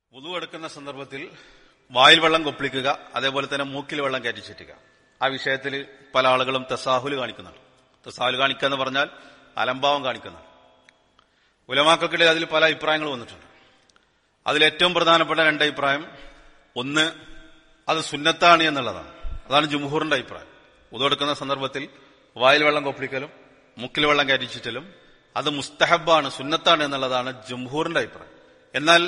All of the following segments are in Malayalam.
വുളു എടുക്കുന്ന സന്ദർഭത്തിൽ വായിൽ വെള്ളം കൊപ്പിളിക്കുക അതേപോലെ തന്നെ മൂക്കിൽ വെള്ളം കയറ്റിച്ചിട്ടുക ആ വിഷയത്തിൽ പല ആളുകളും തസാഹുൽ കാണിക്കുന്നുണ്ട് തസാഹുൽ കാണിക്കുക എന്ന് പറഞ്ഞാൽ അലംഭാവം കാണിക്കുന്നുണ്ട് ഉലമാക്കൾക്കിടയിൽ അതിൽ പല അഭിപ്രായങ്ങൾ വന്നിട്ടുണ്ട് അതിൽ ഏറ്റവും പ്രധാനപ്പെട്ട രണ്ട് അഭിപ്രായം ഒന്ന് അത് സുന്നത്താണ് എന്നുള്ളതാണ് അതാണ് ജുംഹൂറിന്റെ അഭിപ്രായം ഉതെടുക്കുന്ന സന്ദർഭത്തിൽ വായിൽ വെള്ളം കൊപ്പിളിക്കലും മുക്കിൽ വെള്ളം കയറ്റിച്ചിട്ടലും അത് മുസ്തഹബാണ് സുന്നത്താണ് എന്നുള്ളതാണ് ജംഹൂറിന്റെ അഭിപ്രായം എന്നാൽ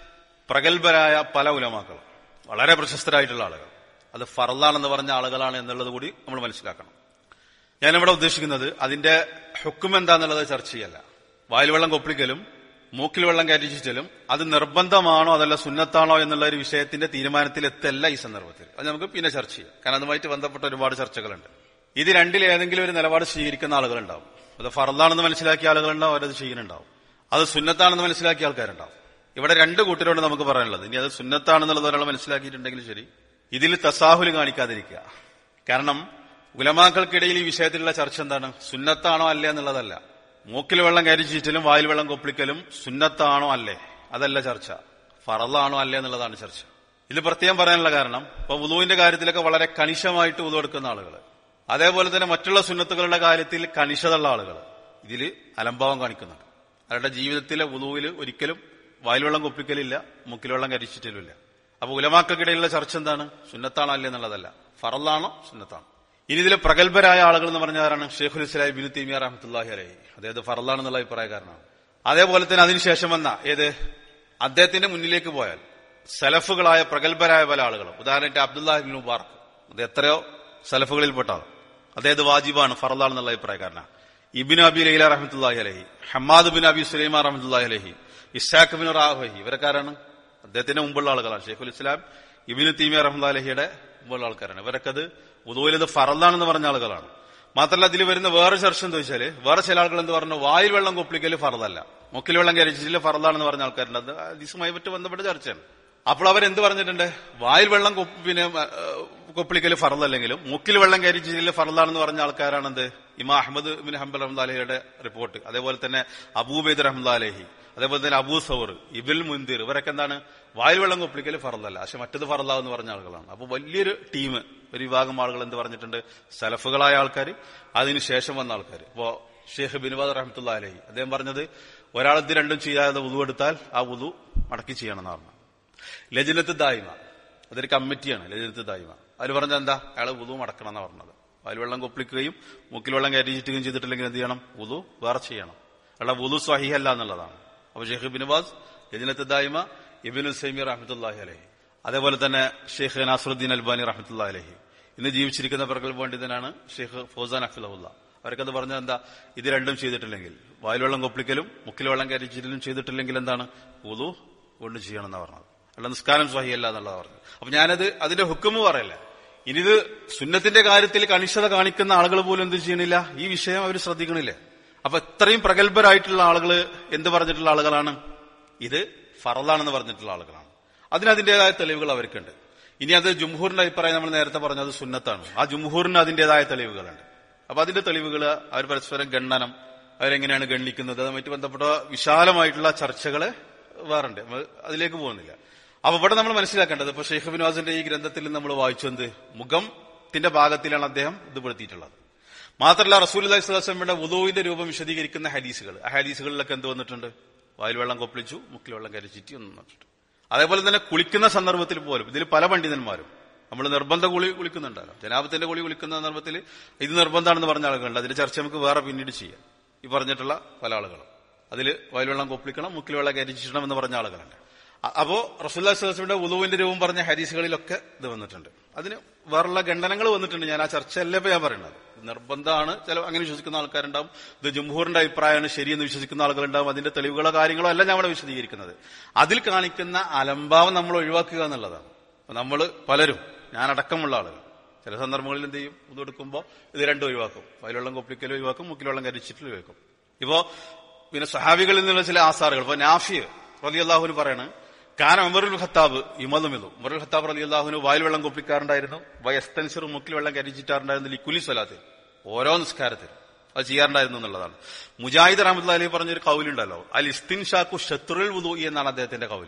പ്രഗത്ഭരായ പല ഉലമാക്കളും വളരെ പ്രശസ്തരായിട്ടുള്ള ആളുകൾ അത് ഫറലാണെന്ന് പറഞ്ഞ ആളുകളാണ് എന്നുള്ളത് കൂടി നമ്മൾ മനസ്സിലാക്കണം ഞാനിവിടെ ഉദ്ദേശിക്കുന്നത് അതിന്റെ ഹുക്കും എന്താന്നുള്ളത് ചർച്ച ചെയ്യല്ല വായിൽ വെള്ളം കൊപ്പിളിക്കലും മൂക്കിൽ വെള്ളം കയറ്റിച്ചിട്ടലും അത് നിർബന്ധമാണോ അതല്ല സുന്നത്താണോ എന്നുള്ള ഒരു വിഷയത്തിന്റെ തീരുമാനത്തിൽ എത്തല്ല ഈ സന്ദർഭത്തിൽ അത് നമുക്ക് പിന്നെ ചർച്ച ചെയ്യാം കാരണം അതുമായിട്ട് ബന്ധപ്പെട്ട ഒരുപാട് ചർച്ചകളുണ്ട് ഇത് രണ്ടിൽ ഏതെങ്കിലും ഒരു നിലപാട് സ്വീകരിക്കുന്ന ആളുകളുണ്ടാവും അത് ഫറലാണെന്ന് മനസ്സിലാക്കിയ ആളുകളുണ്ടാവും അവരത് ചെയ്യുന്നുണ്ടാവും അത് സുന്നത്താണെന്ന് മനസ്സിലാക്കിയ ആൾക്കാരുണ്ടാവും ഇവിടെ രണ്ട് കൂട്ടരോട് നമുക്ക് പറയാനുള്ളത് ഇനി അത് സുന്നത്താണെന്നുള്ളത് ഒരാൾ മനസ്സിലാക്കിയിട്ടുണ്ടെങ്കിൽ ശരി ഇതിൽ തസാഹുല് കാണിക്കാതിരിക്കുക കാരണം ഉലമാക്കൾക്കിടയിൽ ഈ വിഷയത്തിലുള്ള ചർച്ച എന്താണ് സുന്നത്താണോ അല്ലേ എന്നുള്ളതല്ല മൂക്കിൽ വെള്ളം കരിച്ചിട്ടിലും വായിൽ വെള്ളം കൊപ്പിളിക്കലും സുന്നത്താണോ അല്ലേ അതല്ല ചർച്ച ഫറലാണോ അല്ലേ എന്നുള്ളതാണ് ചർച്ച ഇത് പ്രത്യേകം പറയാനുള്ള കാരണം ഇപ്പൊ ഉദുവിന്റെ കാര്യത്തിലൊക്കെ വളരെ കണിശമായിട്ട് ഉദു എടുക്കുന്ന ആളുകൾ അതേപോലെ തന്നെ മറ്റുള്ള സുന്നത്തുകളുടെ കാര്യത്തിൽ കണിശതുള്ള ആളുകൾ ഇതിൽ അലംഭാവം കാണിക്കുന്നുണ്ട് അവരുടെ ജീവിതത്തിലെ ഉദുവിൽ ഒരിക്കലും വായിൽ വെള്ളം കൊപ്പിക്കലില്ല മുക്കിൽ വെള്ളം കരിച്ചിട്ടില്ല അപ്പൊ ഉലമാക്കൾക്കിടയിലുള്ള ചർച്ച എന്താണ് സുന്നത്താണോ അല്ലേ എന്നുള്ളതല്ല ഫറലാണോ സുന്നത്താണോ ഇനി ഇതിലെ പ്രഗത്ഭരായ ആളുകൾ എന്ന് പറഞ്ഞാരാണ് ഷെയ്ഖുൽ ഇസ്ലാം ബിനു തീമിയ റഹ്മത്തുല്ലാഹി അലഹി അദ്ദേഹത്തെ ഫറലാണെന്നുള്ള അഭിപ്രായക്കാരനാണ് അതേപോലെ തന്നെ അതിനുശേഷം വന്ന ഏത് അദ്ദേഹത്തിന്റെ മുന്നിലേക്ക് പോയാൽ സലഫുകളായ പ്രഗത്ഭരായ പല ആളുകളും ഉദാഹരണമായിട്ട് അബ്ദുല്ലാഹിബിൻ മുബാർക്ക് അത് എത്രയോ സലഫുകളിൽപ്പെട്ട ആൾ അദ്ദേഹത്തെ വാജിബാണ് ഫറലാണെന്നുള്ള അഭിപ്രായക്കാരനാണ് ഇബിൻ അബി ലൈല റഹ്മത്തുല്ലാഹി അലഹി ഹമ്മാദ് ബിൻ അബി സുലൈമാൻ റഹ്മത്തുല്ലാഹി അലഹി ഇസാഖ് ബിൻ റാഹി ഇവരക്കാരാണ് അദ്ദേഹത്തിന്റെ മുമ്പുള്ള ആളുകളാണ് ഷെയ്ഖുൽ ഇസ്ലാം ഇബിന് തീമിയ റഹ്മദ് അലഹിയുടെ മുമ്പുള്ള ആൾക്കാരാണ് ഇവരൊക്കെ അത് ഉദുവിലത് ഫറലാണെന്ന് പറഞ്ഞ ആളുകളാണ് മാത്രമല്ല അതിൽ വരുന്ന വേറെ ചർച്ച എന്താ വെച്ചാല് വേറെ ചില ആളുകൾ എന്ത് പറഞ്ഞു വായിൽ വെള്ളം കൊപ്പിക്കല് ഫറലല്ല മുക്കിൽ വെള്ളം കരിച്ചില്ല ഫറലാണെന്ന് പറഞ്ഞ ആൾക്കാരുണ്ട് അത് ഹദീസുമായി പറ്റി ബന്ധപ്പെട്ട ചർച്ചയാണ് അപ്പോൾ അവരെന്ത് പറഞ്ഞിട്ടുണ്ട് വായിൽ വെള്ളം കൊപ്പ് പിന്നെ കൊപ്പിളിക്കല് ഫറലല്ലെങ്കിലും മുക്കിൽ വെള്ളം കരിച്ചില്ല ഫറലാണെന്ന് പറഞ്ഞ ആൾക്കാരാണെന്ത് ഇമാ അഹമ്മദ് ബിൻ ഹംബൽ റഹ്മദ് അലഹിയുടെ റിപ്പോർട്ട് അതേപോലെ തന്നെ അബൂബൈദ് റഹ്മദ് അലഹി അതേപോലെ തന്നെ അബൂ സൗർ ഇബിൽ മുന്തിർ ഇവരൊക്കെ എന്താണ് വായിൽ വെള്ളം കൊപ്പിളിക്കൽ ഫറലല്ല പക്ഷെ മറ്റത് ഫറലാവെന്ന് പറഞ്ഞ ആളുകളാണ് അപ്പൊ വലിയൊരു ടീം ഒരു വിഭാഗം ആളുകൾ എന്ത് പറഞ്ഞിട്ടുണ്ട് സലഫുകളായ ആൾക്കാർ അതിനുശേഷം വന്ന ആൾക്കാർ ഇപ്പോ ഷെയ്ഖ് ബിൻവാദ് റഹമത്തുള്ള അലഹി അദ്ദേഹം പറഞ്ഞത് ഒരാൾ ഇത് രണ്ടും ചെയ്യാതെ ഉതു എടുത്താൽ ആ ഉതു മടക്കി ചെയ്യണമെന്ന് പറഞ്ഞു ലജനത്ത് ദായ്മ അതൊരു കമ്മിറ്റിയാണ് ലജനത്ത് ദായ്മ അതിൽ പറഞ്ഞ എന്താ അയാൾ ഉതു മടക്കണം എന്നാണ് പറഞ്ഞത് വായിൽ വെള്ളം കൊപ്പിളിക്കുകയും മുക്കിൽ വെള്ളം കയറ്റിച്ചിട്ടുകയും ചെയ്തിട്ടില്ലെങ്കിൽ എന്ത് ചെയ്യണം ഉതു വേറെ ചെയ്യണം അയാളുടെ ഉതു സ്വഹിഹല്ല എന്നുള്ളതാണ് അപ്പൊ ഷെയ്ഖ് ബിൻവാസ് ലജനത്ത് ദായ്മ ഇബിനുൽ സൈമി റഹ്മത്തുല്ലാഹി അലഹി അതേപോലെ തന്നെ ഷെയ്ഖ് നാസറുദ്ദീൻ അൽബാനി റഹ്മത്തുല്ലാ അലഹി ഇന്ന് ജീവിച്ചിരിക്കുന്ന പ്രഗത്ഭ പണ്ഡിതനാണ് ഷെയ്ഖ് ഫൗസാൻ അഫ്ലഹുല്ല അവർക്കത് പറഞ്ഞത് എന്താ ഇത് രണ്ടും ചെയ്തിട്ടില്ലെങ്കിൽ വായിൽ വെള്ളം കൊപ്പിളിക്കലും മുക്കിൽ വെള്ളം കരിച്ചിട്ടിലും ചെയ്തിട്ടില്ലെങ്കിൽ എന്താണ് ഉതു കൊണ്ട് ചെയ്യണമെന്നാണ് പറഞ്ഞത് അല്ല നിസ്കാരം സ്വഹിയല്ല എന്നുള്ളത് പറഞ്ഞത് അപ്പൊ ഞാനത് അതിന്റെ ഹുക്കുമ് പറയല്ല ഇനി ഇത് സുന്നത്തിന്റെ കാര്യത്തിൽ കണിഷ്ഠത കാണിക്കുന്ന ആളുകൾ പോലും എന്ത് ചെയ്യണില്ല ഈ വിഷയം അവർ ശ്രദ്ധിക്കണില്ലേ അപ്പൊ ഇത്രയും പ്രഗത്ഭരായിട്ടുള്ള ആളുകൾ എന്ത് പറഞ്ഞിട്ടുള്ള ആളുകളാണ് ഇത് ഫറലാണെന്ന് പറഞ്ഞിട്ടുള്ള ആളുകളാണ് അതിന് അതിന്റേതായ തെളിവുകൾ അവർക്കുണ്ട് ഇനി അത് ജുംഹൂറിന്റെ അഭിപ്രായം നമ്മൾ നേരത്തെ പറഞ്ഞത് സുന്നത്താണ് ആ ജുംഹൂറിന് അതിന്റേതായ തെളിവുകളുണ്ട് അപ്പൊ അതിന്റെ തെളിവുകൾ അവർ പരസ്പരം ഗണ്ണനം അവരെങ്ങനെയാണ് ഗണ്ണിക്കുന്നത് അതുമായിട്ട് ബന്ധപ്പെട്ട വിശാലമായിട്ടുള്ള ചർച്ചകള് വേറുണ്ട് അതിലേക്ക് പോകുന്നില്ല അപ്പൊ ഇവിടെ നമ്മൾ മനസ്സിലാക്കേണ്ടത് ഇപ്പൊ ഷെയ്ഖ് ബിൻവാസിന്റെ ഈ ഗ്രന്ഥത്തിൽ നമ്മൾ വായിച്ചത് മുഖത്തിന്റെ ഭാഗത്തിലാണ് അദ്ദേഹം ഇത് പെടുത്തിയിട്ടുള്ളത് മാത്രമല്ല റസൂൽ അലൈഹി സ്വലാസ്ലമിയുടെ ഉദോവിന്റെ രൂപം വിശദീകരിക്കുന്ന ഹദീസുകൾ ആ ഹദീസുകളിലൊക്കെ എന്ത് വന്നിട്ടുണ്ട് വായിൽ വെള്ളം കൊപ്പിളിച്ചു മുക്കിൽ വെള്ളം കരിച്ചിട്ട് ഒന്നും വന്നിട്ടുണ്ട് അതേപോലെ തന്നെ കുളിക്കുന്ന സന്ദർഭത്തിൽ പോലും ഇതിൽ പല പണ്ഡിതന്മാരും നമ്മൾ നിർബന്ധ കുളി കുളിക്കുന്നുണ്ടല്ലോ ജനാപത്തിന്റെ കുളി കുളിക്കുന്ന സന്ദർഭത്തിൽ ഇത് നിർബന്ധമാണെന്ന് പറഞ്ഞ ആളുകളുണ്ട് അതിന്റെ ചർച്ച നമുക്ക് വേറെ പിന്നീട് ചെയ്യാം ഈ പറഞ്ഞിട്ടുള്ള പല ആളുകളും അതിൽ വായിൽ വെള്ളം കൊപ്പിളിക്കണം മുക്കിൽ വെള്ളം കരിച്ചിടണം എന്ന് പറഞ്ഞ ആളുകളുണ്ട് അപ്പോ റസുല്ലാ സ്വലമിന്റെ ഉദുവിന്റെ രൂപം പറഞ്ഞ ഹരീസുകളിലൊക്കെ ഇത് വന്നിട്ടുണ്ട് അതിന് വേറുള്ള ഖണ്ഡനങ്ങൾ വന്നിട്ടുണ്ട് ഞാൻ ആ ചർച്ചയല്ല ഇപ്പൊ ഞാൻ പറയുന്നത് നിർബന്ധമാണ് ചില അങ്ങനെ വിശ്വസിക്കുന്ന ആൾക്കാരുണ്ടാവും ഇത് ജംഹൂറിന്റെ അഭിപ്രായമാണ് ശരിയെന്ന് വിശ്വസിക്കുന്ന ആളുകളുണ്ടാവും അതിന്റെ തെളിവുകളോ കാര്യങ്ങളോ അല്ല ഞാൻ അവിടെ വിശദീകരിക്കുന്നത് അതിൽ കാണിക്കുന്ന അലംഭാവം നമ്മൾ ഒഴിവാക്കുക എന്നുള്ളതാണ് നമ്മൾ പലരും ഞാനടക്കമുള്ള ആളുകൾ ചില സന്ദർഭങ്ങളിൽ എന്ത് ചെയ്യും ഇത് എടുക്കുമ്പോൾ ഇത് രണ്ടും ഒഴിവാക്കും വയലുവെള്ളം കൊപ്പിക്കലും ഒഴിവാക്കും മുക്കിലുവെള്ളം കരിച്ചിട്ടും ഒഴിവാക്കും ഇപ്പോ പിന്നെ സഹാബികളിൽ നിന്നുള്ള ചില ആസാറുകൾ ഇപ്പൊ നാഫിയ് റലി അള്ളാഹുന് പറയാണ് കാന ഉമറുൽ ഖത്താബ് ഇമതുമിതു ഉമറുൽ ഖത്താബ് റലി അള്ളാഹുന് വായിൽ വെള്ളം കൊപ്പിക്കാറുണ്ടായിരുന്നു വയസ്തൻസർ മുക്കിൽ വെള്ളം കരിച്ചിട്ടാറുണ്ടായിരുന്നു ലിക്കുലി സ്വലാത്തിൽ ഓരോ നിസ്കാരത്തിൽ അത് ചെയ്യാറുണ്ടായിരുന്നു എന്നുള്ളതാണ് മുജാഹിദ് റഹമത്ത് അലി പറഞ്ഞൊരു കൗലുണ്ടല്ലോ അൽ ഇസ്തിൻ ഷാഖു ഷത്രുൽ വുദു എന്നാണ് അദ്ദേഹത്തിന്റെ കൗല്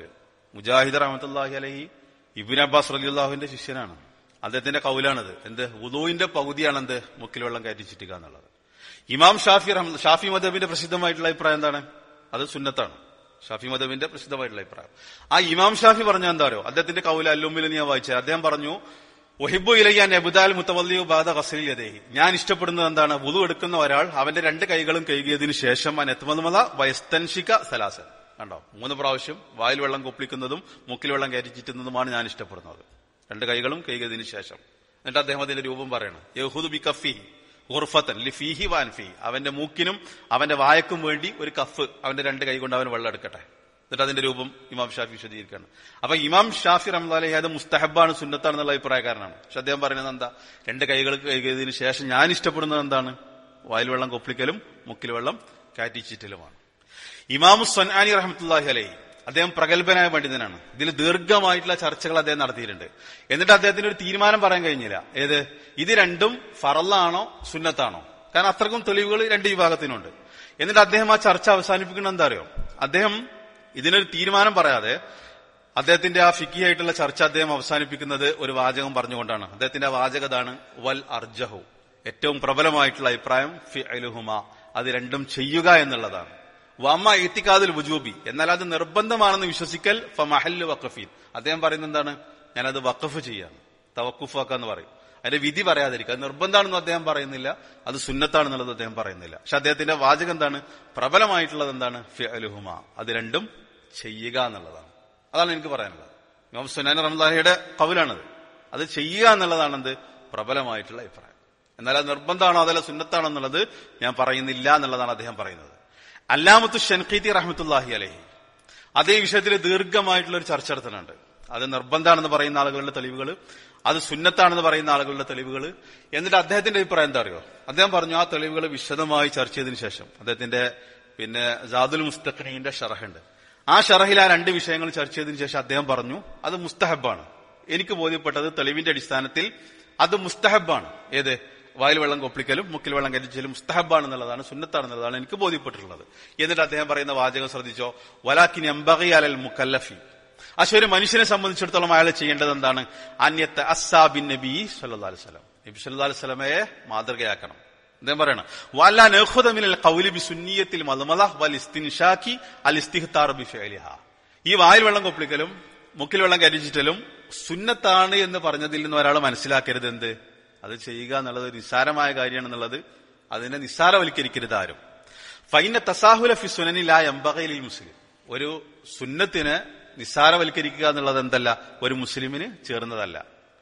മുജാഹിദ് റഹമത്തല്ലാഹി അലഹി ഇബിൻ അബ്ബാസ് റലിയുള്ളാഹുവിന്റെ ശിഷ്യനാണ് അദ്ദേഹത്തിന്റെ കൗലാണത് എന്ത് ഉദുവിന്റെ പകുതിയാണെന്ത് മുക്കിൽ വെള്ളം കയറ്റി ചിറ്റുക എന്നുള്ളത് ഇമാം ഷാഫി റഹ്മ ഷാഫി മദബിന്റെ പ്രസിദ്ധമായിട്ടുള്ള അഭിപ്രായം എന്താണ് അത് സുന്നത്താണ് ഷാഫി മദബിന്റെ പ്രസിദ്ധമായിട്ടുള്ള അഭിപ്രായം ആ ഇമാം ഷാഫി പറഞ്ഞ എന്താ അറിയോ അദ്ദേഹത്തിന്റെ കൗല അല്ലുമ്മിൽ ഞാൻ വായിച്ചത് അദ്ദേഹം പറഞ്ഞു ഒഹിബു ഇലയ്യാൻ എബുദാൽ മുത്തവല്ലിയു ബാധ കസലിൽ യദേഹി ഞാൻ ഇഷ്ടപ്പെടുന്നത് എന്താണ് വുളു എടുക്കുന്ന ഒരാൾ അവന്റെ രണ്ട് കൈകളും കഴുകിയതിനു ശേഷം അൻ എത്തുമതുമത വയസ്തൻഷിക സലാസൻ കണ്ടോ മൂന്ന് പ്രാവശ്യം വായിൽ വെള്ളം കൊപ്പിളിക്കുന്നതും മുക്കിൽ വെള്ളം കയറ്റി ചുറ്റുന്നതുമാണ് ഞാൻ ഇഷ്ടപ്പെടുന്നത് രണ്ട് കൈകളും കഴുകിയതിനു ശേഷം എന്നിട്ട് അദ്ദേഹം അതിന്റെ രൂപം പറയണം യഹുദു ബി കഫി ഉർഫത്തൻ ലിഫീഹി വാൻഫി അവന്റെ മൂക്കിനും അവന്റെ വായക്കും വേണ്ടി ഒരു കഫ് അവന്റെ രണ്ട് കൈ കൊണ്ട് അവൻ വെള്ളം എടുക്കട്ടെ എന്നിട്ട് അതിന്റെ രൂപം ഇമാം ഷാഫി വിശദീകരിക്കുകയാണ് അപ്പൊ ഇമാം ഷാഫി റഹ്മദ് അത് മുസ്തഹബാണ് സുന്നത്താണെന്നുള്ള അഭിപ്രായക്കാരനാണ് പക്ഷെ അദ്ദേഹം പറയുന്നത് എന്താ രണ്ട് കൈകൾ കഴുകിയതിനു ശേഷം ഞാൻ ഇഷ്ടപ്പെടുന്നത് എന്താണ് വായിൽ വെള്ളം കൊപ്പിളിക്കലും മുക്കിൽ വെള്ളം കാറ്റിച്ചിറ്റലുമാണ് ഇമാമു സൊനാനി റഹമത്തുല്ലാഹി അലൈഹി അദ്ദേഹം പ്രഗത്ഭനായ പണ്ഡിതനാണ് ഇതിൽ ദീർഘമായിട്ടുള്ള ചർച്ചകൾ അദ്ദേഹം നടത്തിയിട്ടുണ്ട് എന്നിട്ട് അദ്ദേഹത്തിന് ഒരു തീരുമാനം പറയാൻ കഴിഞ്ഞില്ല ഏത് ഇത് രണ്ടും ഫറല്ലാണോ സുന്നത്താണോ കാരണം അത്രക്കും തെളിവുകൾ രണ്ട് വിഭാഗത്തിനുണ്ട് എന്നിട്ട് അദ്ദേഹം ആ ചർച്ച അവസാനിപ്പിക്കുന്നത് എന്താ അറിയോ അദ്ദേഹം ഇതിനൊരു തീരുമാനം പറയാതെ അദ്ദേഹത്തിന്റെ ആ ഫിക്കിയായിട്ടുള്ള ചർച്ച അദ്ദേഹം അവസാനിപ്പിക്കുന്നത് ഒരു വാചകം പറഞ്ഞുകൊണ്ടാണ് അദ്ദേഹത്തിന്റെ ആ വാചകതാണ് വൽ അർജഹു ഏറ്റവും പ്രബലമായിട്ടുള്ള അഭിപ്രായം ഫി അലുഹുമ അത് രണ്ടും ചെയ്യുക എന്നുള്ളതാണ് വമ്മ ഇത്തിക്കാതിൽ വുജൂബി എന്നാൽ അത് നിർബന്ധമാണെന്ന് വിശ്വസിക്കൽ ഫമഹല്ല് വഖഫീൻ അദ്ദേഹം പറയുന്നത് എന്താണ് ഞാനത് വഖഫ് ചെയ്യാന്ന് തവക്കുഫാക്കാന്ന് പറയും അതിന്റെ വിധി പറയാതിരിക്കുക അത് നിർബന്ധമാണെന്നും അദ്ദേഹം പറയുന്നില്ല അത് സുന്നത്താണെന്നുള്ളത് അദ്ദേഹം പറയുന്നില്ല പക്ഷെ അദ്ദേഹത്തിന്റെ വാചകം എന്താണ് പ്രബലമായിട്ടുള്ളത് എന്താണ് ഫി അലുഹുമ അത് രണ്ടും ചെയ്യുക എന്നുള്ളതാണ് അതാണ് എനിക്ക് പറയാനുള്ളത് ഇമാം സുനാൻ റംദാഹിയുടെ കവിലാണത് അത് ചെയ്യുക എന്നുള്ളതാണ് എന്ത് പ്രബലമായിട്ടുള്ള അഭിപ്രായം എന്നാൽ അത് നിർബന്ധമാണോ അതല്ല സുന്നത്താണോ എന്നുള്ളത് ഞാൻ പറയുന്നില്ല എന്നുള്ളതാണ് അദ്ദേഹം പറയുന്നത് അല്ലാമത്തു ഷൻഖീത്തി റഹ്മത്തുല്ലാഹി അലഹി അതേ വിഷയത്തിൽ ദീർഘമായിട്ടുള്ള ഒരു ചർച്ച നടത്തുന്നുണ്ട് അത് നിർബന്ധമാണെന്ന് പറയുന്ന ആളുകളുടെ തെളിവുകൾ അത് സുന്നത്താണെന്ന് പറയുന്ന ആളുകളുടെ തെളിവുകൾ എന്നിട്ട് അദ്ദേഹത്തിന്റെ അഭിപ്രായം എന്താ അറിയോ അദ്ദേഹം പറഞ്ഞു ആ തെളിവുകൾ വിശദമായി ചർച്ച ചെയ്തതിനു ശേഷം അദ്ദേഹത്തിന്റെ പിന്നെ ജാദുൽ മുസ്തഖീന്റെ ഷറഹുണ്ട് ആ ഷറഹിൽ ആ രണ്ട് വിഷയങ്ങൾ ചർച്ച ചെയ്തതിനു ശേഷം അദ്ദേഹം പറഞ്ഞു അത് മുസ്തഹബാണ് എനിക്ക് ബോധ്യപ്പെട്ടത് തെളിവിന്റെ അടിസ്ഥാനത്തിൽ അത് മുസ്തഹബാണ് ഏത് വായിൽ വെള്ളം കൊപ്പിക്കലും മുക്കിൽ വെള്ളം കരിച്ചലും മുസ്തഹബാണെന്നുള്ളതാണ് സുന്നത്താണെന്നുള്ളതാണ് എനിക്ക് ബോധ്യപ്പെട്ടിട്ടുള്ളത് എന്നിട്ട് അദ്ദേഹം പറയുന്ന വാചകം ശ്രദ്ധിച്ചോ വലാക്കിൻ എംബകി അലൽ മുക്കല്ലഫി പക്ഷെ ഒരു മനുഷ്യനെ സംബന്ധിച്ചിടത്തോളം അയാൾ ചെയ്യേണ്ടത് എന്താണ് അന്യത്ത് അസാബിൻ നബി സല്ലാ അലിസ്ലാം നബി സല്ലാ അലിസ്ലമയെ മാതൃകയാക്കണം അദ്ദേഹം പറയണം വല്ല നഹുദമിനൽ കൗലി ബി സുന്നിയത്തിൽ മലമല വൽ ഇസ്തിൻഷാക്കി അൽ ഇസ്തിഹ്താർ ബി ഫഅലിഹ ഈ വായിൽ വെള്ളം കൊപ്പിക്കലും മുക്കിൽ വെള്ളം കരിച്ചിട്ടലും സുന്നത്താണ് എന്ന് പറഞ്ഞതിൽ നിന്ന് ഒരാൾ മനസ്സിലാക്കരുത് എന്ത് അത് ചെയ്യുക എന്നുള്ളത് ഒരു നിസ്സാരമായ കാര്യമാണെന്നുള്ളത് അതിനെ നിസ്സാരവൽക്കരിക്കരുത് ആരും ഫൈന തസാഹുല ഫി സുനനില എംബകയിൽ മുസ്ലിം ഒരു സുന്നത്തിന് നിസ്സാരവൽക്കരിക്കുക എന്നുള്ളത് എന്തല്ല ഒരു മുസ്ലിമിന് ചേർന്നതല്ല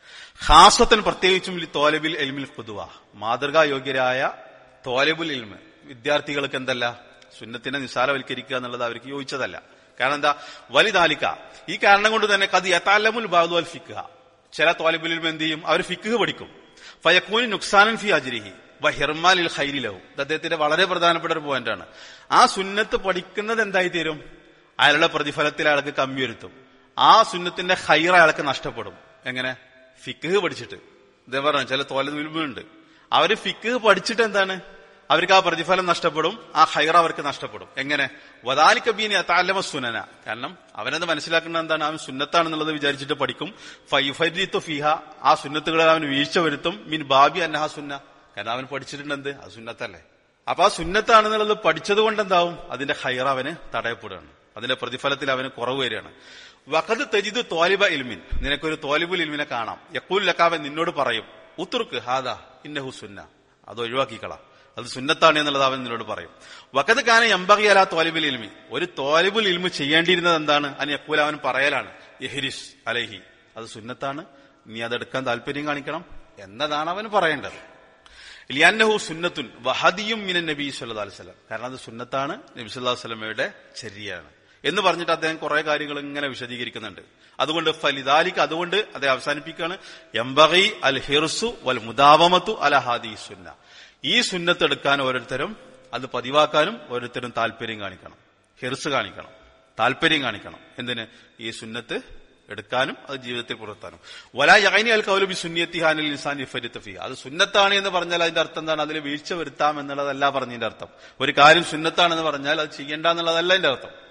ഹാസത്തൻ പ്രത്യേകിച്ചും തോലബിൽ എൽമിൽ കുതുവ മാതൃകായോഗ്യരായ തോലബുൽ ഇൽമ് വിദ്യാർത്ഥികൾക്ക് എന്തല്ല സുന്നത്തിനെ നിസ്സാരവൽക്കരിക്കുക എന്നുള്ളത് അവർക്ക് യോജിച്ചതല്ല കാരണം എന്താ വലുതാലിക്ക ഈ കാരണം കൊണ്ട് തന്നെ കത് യഥാലമുൽ ബാദു അൽ ഫിക്കുക ചില തോലബുൽ ഇൽമ എന്ത് ചെയ്യും അവർ ഫിക്കുക പഠിക്കും ഫയക്കൂനി നുക്സാനൻ ഫി അജിരിഹി വഹിർമാലിൽ ഹൈരിലവും ഇത് അദ്ദേഹത്തിന്റെ വളരെ പ്രധാനപ്പെട്ട ഒരു പോയിന്റാണ് ആ സുന്നത്ത് പഠിക്കുന്നത് എന്തായി തീരും അയാളുടെ പ്രതിഫലത്തിൽ അയാൾക്ക് കമ്മി വരുത്തും ആ സുന്നത്തിന്റെ ഹൈർ അയാൾക്ക് നഷ്ടപ്പെടും എങ്ങനെ ഫിക്ക് പഠിച്ചിട്ട് ഇതേ പറഞ്ഞു ചില തോല വിൽമുണ്ട് അവര് ഫിക്ക് പഠിച്ചിട്ട് എന്താണ് അവർക്ക് ആ പ്രതിഫലം നഷ്ടപ്പെടും ആ ഹൈർ അവർക്ക് നഷ്ടപ്പെടും എങ്ങനെ വദാലിക്കബീനി താലമ സുനന കാരണം അവനത് മനസ്സിലാക്കുന്നത് എന്താണ് അവൻ സുന്നത്താണെന്നുള്ളത് വിചാരിച്ചിട്ട് പഠിക്കും ഫൈഫരിത്തു ഫിഹ ആ സുന്നത്തുകളിൽ അവൻ വീഴ്ച വരുത്തും മീൻ ബാബി അന്നഹ സുന്ന കാരണം അവൻ പഠിച്ചിട്ടുണ്ട് എന്ത് അത് സുന്നത്തല്ലേ അപ്പൊ ആ സുന്നത്താണെന്നുള്ളത് പഠിച്ചത് കൊണ്ട് എന്താവും അതിന്റെ ഹൈർ അവന് തടയപ്പെടുകയാണ് അതിന്റെ പ്രതിഫലത്തിൽ അവന് കുറവ് വരികയാണ് വഖദ് തജിദ് തോലിബ ഇൽമിൻ നിനക്കൊരു തോലിബുൽ ഇൽമിനെ കാണാം യക്കൂൽ ലക്കാവൻ നിന്നോട് പറയും ഉത്തുർക്ക് ഹാദാ ഇന്നഹു സുന്ന അത് ഒഴിവാക്കിക്കള അത് സുന്നത്താണ് എന്നുള്ളത് അവൻ നിന്നോട് പറയും വക്കത് കാന എമ്പകിയല തോലിബുൽ ഇൽമി ഒരു തോലിബുൽ ഇൽമു ചെയ്യേണ്ടിയിരുന്നത് എന്താണ് അനി യക്കൂൽ അവൻ പറയലാണ് യഹിരിസ് അലഹി അത് സുന്നത്താണ് നീ അതെടുക്കാൻ താല്പര്യം കാണിക്കണം എന്നതാണ് അവൻ പറയേണ്ടത് ലിയാന്നഹു സുന്നത്തുൻ വഹദിയും മിനൻ നബി സല്ലാ അലിസ്ലാം കാരണം അത് സുന്നത്താണ് നബി സല്ലാ വസ്ലമയുടെ ചര്യയാണ് എന്ന് പറഞ്ഞിട്ട് അദ്ദേഹം കുറെ കാര്യങ്ങൾ ഇങ്ങനെ വിശദീകരിക്കുന്നുണ്ട് അതുകൊണ്ട് ഫലിദാലിക്ക് അതുകൊണ്ട് അദ്ദേഹം അവസാനിപ്പിക്കുകയാണ് എംബഗി അൽ ഹിർസു വൽ മുദാവമത്തു അല ഹാദി സുന്ന ഈ സുന്നത്ത് എടുക്കാൻ ഓരോരുത്തരും അത് പതിവാക്കാനും ഓരോരുത്തരും താല്പര്യം കാണിക്കണം ഹിർസ് കാണിക്കണം താല്പര്യം കാണിക്കണം എന്തിന് ഈ സുന്നത്ത് എടുക്കാനും അത് ജീവിതത്തിൽ പുലർത്താനും വലാ യൈനി അൽ കൗലബി സുന്നിയത്തി ഹാനിൽ ഇൻസാൻ ഫി അത് സുന്നത്താണ് എന്ന് പറഞ്ഞാൽ അതിന്റെ അർത്ഥം എന്താണ് അതിൽ വീഴ്ച വരുത്താം എന്നുള്ളതല്ല പറഞ്ഞതിന്റെ അർത്ഥം ഒരു കാര്യം സുന്നത്താണെന്ന് പറഞ്ഞാൽ അത് ചെയ്യേണ്ട എന്നുള്ളതല്ല അതിന്റെ അർത്ഥം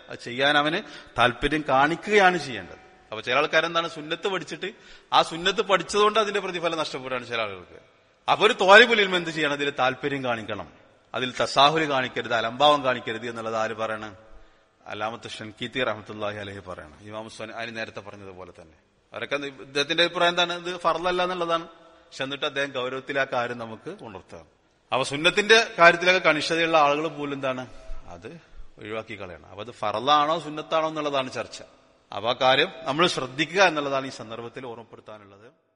അത് ചെയ്യാൻ അവന് താല്പര്യം കാണിക്കുകയാണ് ചെയ്യേണ്ടത് അപ്പൊ ചില ആൾക്കാരെന്താണ് സുന്നത്ത് പഠിച്ചിട്ട് ആ സുന്നത്ത് പഠിച്ചതുകൊണ്ട് അതിന്റെ പ്രതിഫലം നഷ്ടപ്പെടുകയാണ് ചില ആളുകൾക്ക് അപ്പൊ ഒരു തോലിപുലിൽ എന്ത് ചെയ്യണം അതിൽ താല്പര്യം കാണിക്കണം അതിൽ തസാഹുല് കാണിക്കരുത് അലംഭാവം കാണിക്കരുത് എന്നുള്ളത് ആര് പറയണം അലാമത്ത് ഷൻകീത്തി റഹമത്തുല്ലാഹി അലഹി പറയണം ഇമാം സുൻ അതിന് നേരത്തെ പറഞ്ഞതുപോലെ തന്നെ അവരൊക്കെ ഇദ്ദേഹത്തിന്റെ അഭിപ്രായം എന്താണ് ഇത് ഫറലല്ല എന്നുള്ളതാണ് പക്ഷെ എന്നിട്ട് അദ്ദേഹം ഗൗരവത്തിൽ ആ കാര്യം നമുക്ക് ഉണർത്തുക അപ്പൊ സുന്നത്തിന്റെ കാര്യത്തിലൊക്കെ കണിഷ്ഠതയുള്ള ആളുകൾ പോലും എന്താണ് അത് ഒഴിവാക്കി കളയണം അപ്പൊ അത് ഫറലാണോ സുന്നത്താണോ എന്നുള്ളതാണ് ചർച്ച അപ്പൊ ആ കാര്യം നമ്മൾ ശ്രദ്ധിക്കുക എന്നുള്ളതാണ് ഈ സന്ദർഭത്തിൽ ഓർമ്മപ്പെടുത്താനുള്ളത്